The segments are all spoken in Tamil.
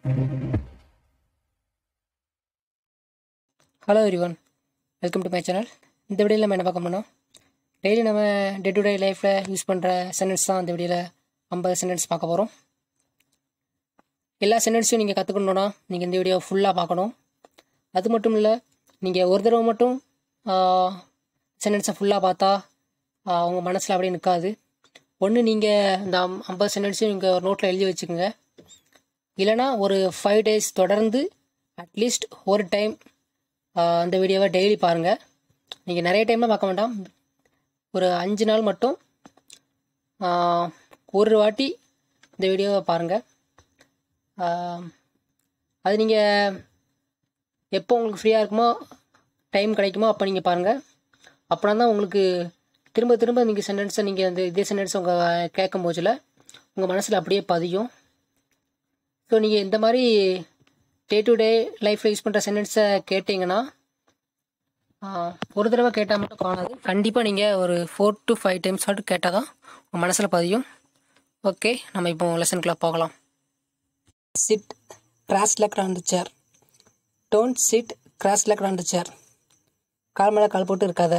hello everyone welcome to my channel இந்த வீடியோவில் நம்ம என்ன பார்க்க போனோம் டெய்லி நம்ம டே டு டே லைஃப்பில் யூஸ் பண்ணுற சென்டென்ஸ் தான் இந்த வீடியோவில் ஐம்பது சென்டென்ஸ் பார்க்க போகிறோம் எல்லா சென்டென்ஸையும் நீங்கள் கற்றுக்கணுன்னா நீங்கள் இந்த வீடியோ ஃபுல்லாக பார்க்கணும் அது மட்டும் இல்லை நீங்கள் ஒரு தடவை மட்டும் சென்டென்ஸை ஃபுல்லாக பார்த்தா ஆஹ், உங்கள் மனசில் அப்படியே நிற்காது ஒன்று நீங்கள் இந்த ஐம்- ஐம்பது சென்டென்ஸையும் நீங்கள் ஒரு நோட்டில் எழுதி வச்சுக்கோங்க இல்லைனா ஒரு ஃபைவ் டேஸ் தொடர்ந்து அட்லீஸ்ட் ஒரு டைம் அந்த வீடியோவை டெய்லி பாருங்கள் நீங்கள் நிறைய டைம்லாம் பார்க்க வேண்டாம் ஒரு அஞ்சு நாள் மட்டும் ஆஹ், ஒரு வாட்டி இந்த வீடியோவை பாருங்கள் அது நீங்கள் எப்போ உங்களுக்கு ஃப்ரீயாக இருக்குமோ டைம் கிடைக்குமோ அப்போ நீங்கள் பாருங்கள் அப்படின்னா தான் உங்களுக்கு திரும்ப திரும்ப நீங்கள் சென்டென்ஸை நீங்கள் அந்த இதே சென்டென்ஸ் உங்கள் கேட்கும் போதில் உங்கள் மனசில் அப்படியே பதியும் ஸோ நீங்கள் இந்த மாதிரி டே டு டே லைஃப்பில் யூஸ் பண்ணுற சென்டென்ஸை கேட்டிங்கன்னா ஆஹ், ஒரு தடவை கேட்டால் மட்டும் காணாது கண்டிப்பாக நீங்கள் ஒரு ஃபோர் டு ஃபைவ் டைம்ஸ் மட்டும் கேட்டால் தான் உங்கள் மனசில் பதியும் ஓகே நம்ம இப்போ லெசனுக்குள்ளே போகலாம் sit cross leg on the chair don't sit cross leg on the chair கால் மேலே கால் போட்டு இருக்காத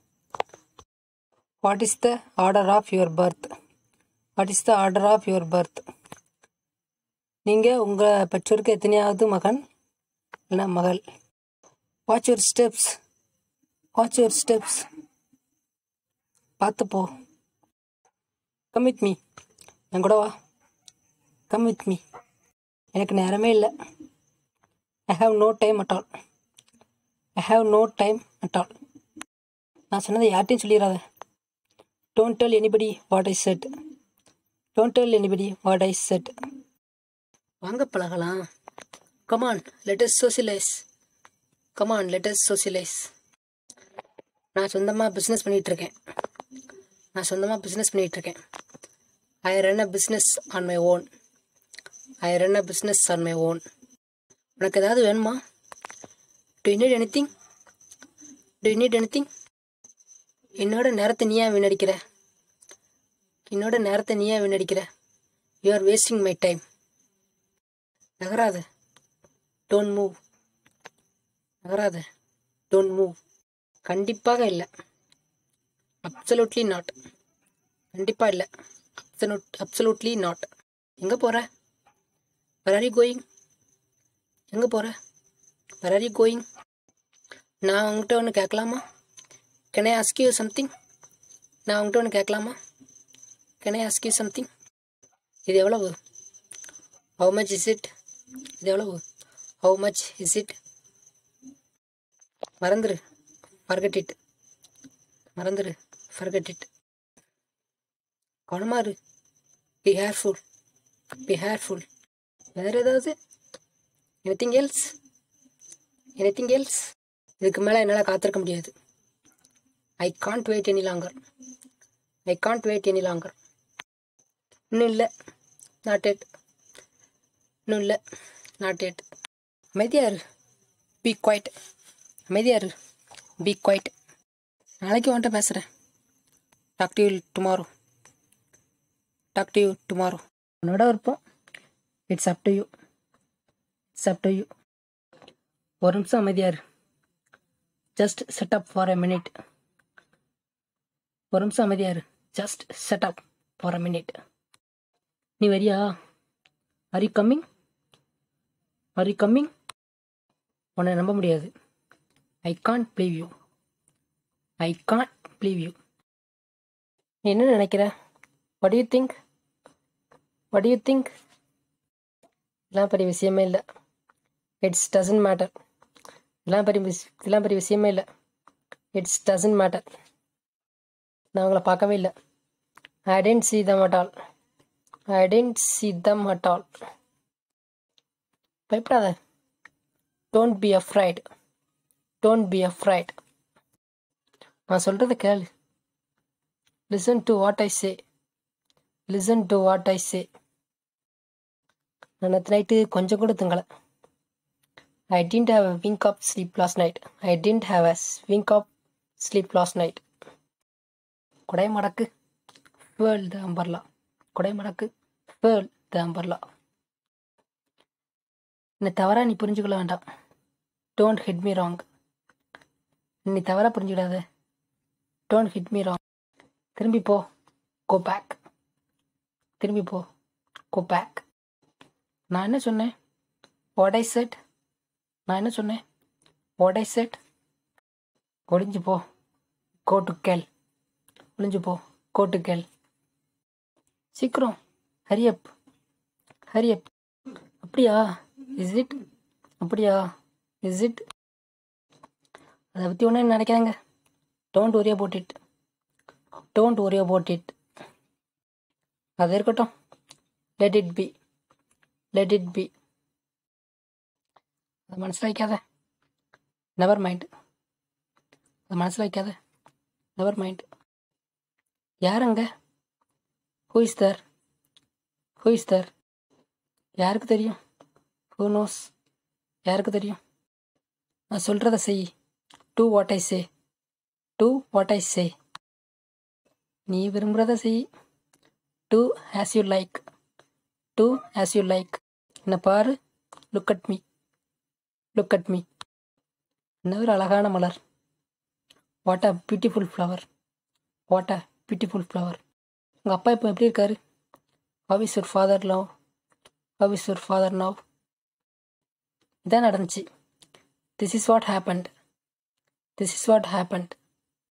what is the order of your birth what is the order of your birth நீங்கள் உங்கள் பெற்றோருக்கு எத்தனையாவது மகன் இல்லைனா மகள் watch your steps watch your steps பார்த்து போ கம் வித் மீ என் கூட வா கம் வித் மீ எனக்கு நேரமே இல்லை I have no time at all I have no time at all நான் சொன்னதை யார்ட்டையும் சொல்லிடாத don't tell anybody what I said don't tell anybody what I said வாங்க பழகலாம் come on let's socialise come on let's socialise நான் சொந்தமாக பிஸ்னஸ் பண்ணிகிட்ருக்கேன் நான் சொந்தமாக பிஸ்னஸ் பண்ணிகிட்ருக்கேன் I run a business on my own I run a business on my own உனக்கு ஏதாவது வேணுமா do need anything to need anything என்னோட நேரத்தை நீ ஏன் வீணடிக்கிற என்னோட நேரத்தை நீ ஏன் வீணடிக்கிற you are wasting my time நகராத டோன்ட் மூவ் நகராத டோன்ட் மூவ் கண்டிப்பாக இல்லை அப்சல்யூட்லி நாட் கண்டிப்பாக இல்லை அப்சலூட் அப்சல்யூட்லி நாட் எங்கே போகிற where are you கோயிங் எங்கே போகிற where are you கோயிங் நான் உங்கள்கிட்ட ஒன்று கேட்கலாமா can I ask you something நான் உங்கள்கிட்ட ஒன்று கேட்கலாமா can I ask you something இது எவ்வளவு ஹவு மச் இஸ் இட் இது எவ்வளவு ஹவு மச் இஸ் இட் மறந்துரு ஃபர்கட் இட் மறந்துரு ஃபர்கட் இட் கவனமா இரு பி ஹேர்ஃபுல் பி ஹேர்ஃபுல் வேறு ஏதாவது எனிதிங் எல்ஸ் எனிதிங் எல்ஸ் இதுக்கு மேலே என்னால் காத்திருக்க முடியாது I can't wait any longer I can't wait any longer இன்னும் இல்லை நாட் எட் இன்னும் இல்லை நாட் எட் அமைதியா இரு பி குவைட் அமைதியா இரு பி குவைட் நாளைக்கு வந்துட்டு பேசுகிறேன் talk to you tomorrow talk to you tomorrow உன்னோட இருப்போம் it's up to you it's up to you ஒரு நிமிஷம் அமைதியா இரு just shut up for a minute ஒரு நிமிஷம் அமைதியா இரு just shut up for a minute நீ வரியா are you coming are you coming உன்னை நம்ப முடியாது I can't believe you I can't believe you நீ என்ன நினைக்கிற what you think what you think இதெல்லாம் பெரிய விஷயமே இல்லை இட்ஸ் டசன்ட் மேட்டர் இதெல்லாம் பெரிய விஷ் இதெல்லாம் பெரிய விஷயமே இல்லை இட்ஸ் டசன்ட் மேட்டர் நான் உங்களை பார்க்கவே இல்லை I didn't see them at all I didn't see them at all பயப்படாத don't be afraid don't be afraid நான் சொல்கிறத கேளு listen to what I say listen to what I say நான் நேற்று நைட்டு கொஞ்சம் கூட தூங்கலை I didn't have a wink of sleep last night I didn't have a wink of sleep last night குடை மடக்கு ஃபேல் த அம்பர்லா குடை மடக்கு ஃபேல் த அம்பர்லா என்னை தவறாக நீ புரிஞ்சுக்கொள்ள வேண்டாம் டோன்ட் ஹிட் மீ ராங் நீ தவறாக புரிஞ்சுக்கிடாத டோன்ட் ஹிட் மீ ராங் திரும்பி போ கோ பேக் திரும்பி போ கோ பேக் நான் என்ன சொன்னேன் வாட் ஐ செட் நான் என்ன சொன்னேன் வாட் ஐ செட் ஒளிஞ்சு போ கோ டு கேள் ஒளிஞ்சு போ கோ டு கேள் சீக்கிரம் ஹரியப் ஹரியப் அப்படியா இஸ் இட் அப்படியா இஸ் இட் அதை பற்றி ஒன்றும் நினைக்காதங்க don't worry about it don't worry about it அது இருக்கட்டும் let it be let it be அதை மனசில் வைக்காத நெவர் மைண்ட் அதை மனசில் வைக்காத நெவர் மைண்ட் யாருங்க who is there who is there யாருக்கு தெரியும் ஹூ நோஸ் யாருக்கு தெரியும் நான் சொல்கிறத செய் do what I say do what I say நீ விரும்புகிறத செய் do as you like two as you like என்ன பாரு look at me look at me என்ன ஒரு அழகான மலர் what a beautiful flower what a beautiful flower உங்கள் அப்பா இப்போ எப்படி இருக்காரு how is your father now how is your father now இதான் நடந்துச்சு this is what happened this is what happened